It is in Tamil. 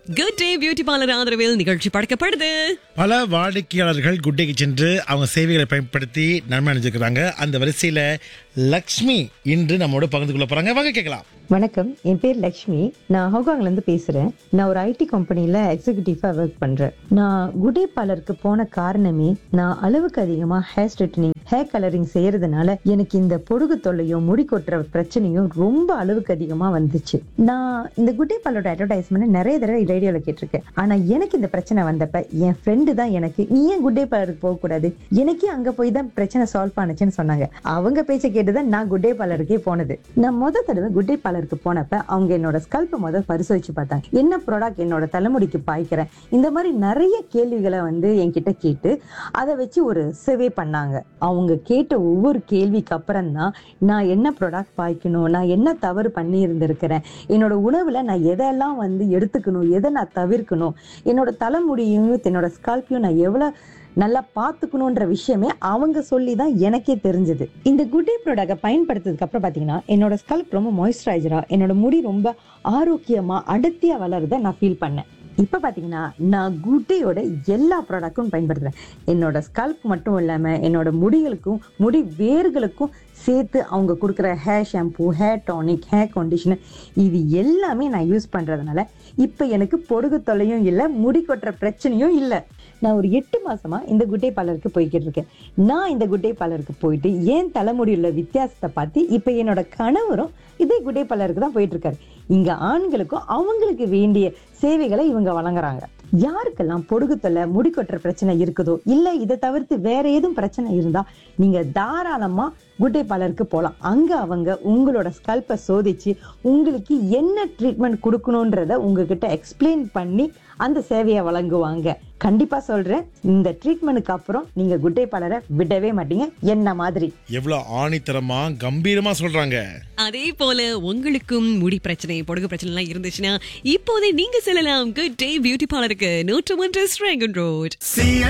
குட் டே பியூட்டி பார்லர் ஆதரவில் நிகழ்ச்சி படைக்கப்படுது பல வாடிக்கையாளர்கள் குட்டைக்கு சென்று அவங்க சேவைகளை பயன்படுத்தி நன்மை அடைஞ்சிருக்கிறாங்க அந்த வரிசையில லக்ஷ்மி இன்று நம்மோட பகிர்ந்து கொள்ள போறாங்க வாங்க கேட்கலாம் வணக்கம் என் பேர் லக்ஷ்மி நான் ஹோகாங்ல இருந்து பேசுறேன் நான் ஒரு ஐடி கம்பெனில எக்ஸிகியூட்டிவா ஒர்க் பண்றேன் நான் குடே பார்லருக்கு போன காரணமே நான் அளவுக்கு அதிகமா ஹேர் ஸ்ட்ரைட்டனிங் ஹேர் கலரிங் செய்யறதுனால எனக்கு இந்த பொடுகு தொல்லையும் முடி கொட்டுற பிரச்சனையும் ரொம்ப அளவுக்கு அதிகமா வந்துச்சு நான் இந்த குட்டே பார்லரோட அட்வர்டைஸ்மெண்ட் நிறைய தடவை ரேடியோல கேட்டிருக்கேன் ஆனா எனக்கு இந்த பிரச்சனை வந்தப்ப என் ஃப்ரெண்டு தான் எனக்கு நீ ஏன் குட்டே பார்லருக்கு போக கூடாது எனக்கே அங்க போய் தான் பிரச்சனை சால்வ் பண்ணுச்சுன்னு சொன்னாங்க அவங்க பேச்ச கேட்டுதான் நான் குட்டே பார்லருக்கே போனது நான் முத தடவை குட்டே பார்லருக்கு போனப்ப அவங்க என்னோட ஸ்கல்ப்பை முத பரிசோதிச்சு பார்த்தாங்க என்ன ப்ராடக்ட் என்னோட தலைமுடிக்கு பாய்க்கிறேன் இந்த மாதிரி நிறைய கேள்விகளை வந்து என்கிட்ட கேட்டு அதை வச்சு ஒரு சர்வே பண்ணாங்க அவங்க கேட்ட ஒவ்வொரு கேள்விக்கு அப்புறம் தான் நான் என்ன ப்ராடக்ட் பாய்க்கணும் நான் என்ன தவறு பண்ணி இருந்திருக்கிறேன் என்னோட உணவுல நான் எதெல்லாம் வந்து எடுத்துக்கணும் எதை நான் தவிர்க்கணும் என்னோட தலைமுடியும் என்னோட ஸ்கால்ப்பையும் நான் எவ்வளவு நல்லா பார்த்துக்கணுன்ற விஷயமே அவங்க சொல்லி தான் எனக்கே தெரிஞ்சது இந்த குட்டே ப்ராடக்டை பயன்படுத்ததுக்கு அப்புறம் பார்த்தீங்கன்னா என்னோட ஸ்கல்ப் ரொம்ப மாய்ஸ்சரைசரா என்னோட முடி ரொம்ப ஆரோக்கியமா அடர்த்தியா வளருதை நான் ஃபீல் பண்ணேன் இப்போ பார்த்தீங்கன்னா நான் குட்டேயோட எல்லா ப்ராடக்ட்டும் பயன்படுத்துறேன் என்னோட ஸ்கல்ப் மட்டும் இல்லாமல் என்னோட முடிகளுக்கும் முடி வேர்களுக்கும் சேர்த்து அவங்க கொடுக்குற hair shampoo hair tonic hair conditioner இது எல்லாமே நான் யூஸ் பண்ணுறதுனால இப்போ எனக்கு பொடுகு தொல்லையும் இல்லை முடி கொட்டுற பிரச்சனையும் இல்லை நான் ஒரு எட்டு மாசமா இந்த குட்டே பார்லருக்கு போய்கிட்டு இருக்கேன் நான் இந்த குட்டே பார்லருக்கு போயிட்டு ஏன் தலைமுடியுள்ள வித்தியாசத்தை பார்த்து இப்போ என்னோட கணவரும் இதே குட்டே பார்லருக்கு தான் போயிட்டு இருக்காரு இங்க ஆண்களுக்கும் அவங்களுக்கு வேண்டிய சேவைகளை இவங்க வழங்குறாங்க யாருக்கெல்லாம் பொடுகு தொல்லை முடி கொட்டுற பிரச்சனை இருக்குதோ இல்ல இதை தவிர்த்து வேற ஏதும் பிரச்சனை இருந்தா நீங்க தாராளமா குட்டே பார்லருக்கு போகலாம் அங்க அவங்க உங்களோட ஸ்கல்ப்பை சோதிச்சு உங்களுக்கு என்ன ட்ரீட்மெண்ட் கொடுக்கணுன்றத உங்ககிட்ட எக்ஸ்பிளைன் பண்ணி அந்த சேவையை வழங்குவாங்க கண்டிப்பா சொல்றேன் இந்த ட்ரீட்மெண்ட்டுக்கு அப்புறம் நீங்க குட்டே பார்லரை விடவே மாட்டீங்க என்ன மாதிரி எவ்வளவு ஆணித்தரமா கம்பீரமா சொல்றாங்க அதே போல உங்களுக்கும் முடி பிரச்சனை பொடுகு பிரச்சனை எல்லாம் இருந்துச்சுன்னா இப்போதே நீங்க செல்லலாம் குட் டே பியூட்டி பார்லருக்கு நூற்று ஒன்று ஸ்ரேகன் ரோட்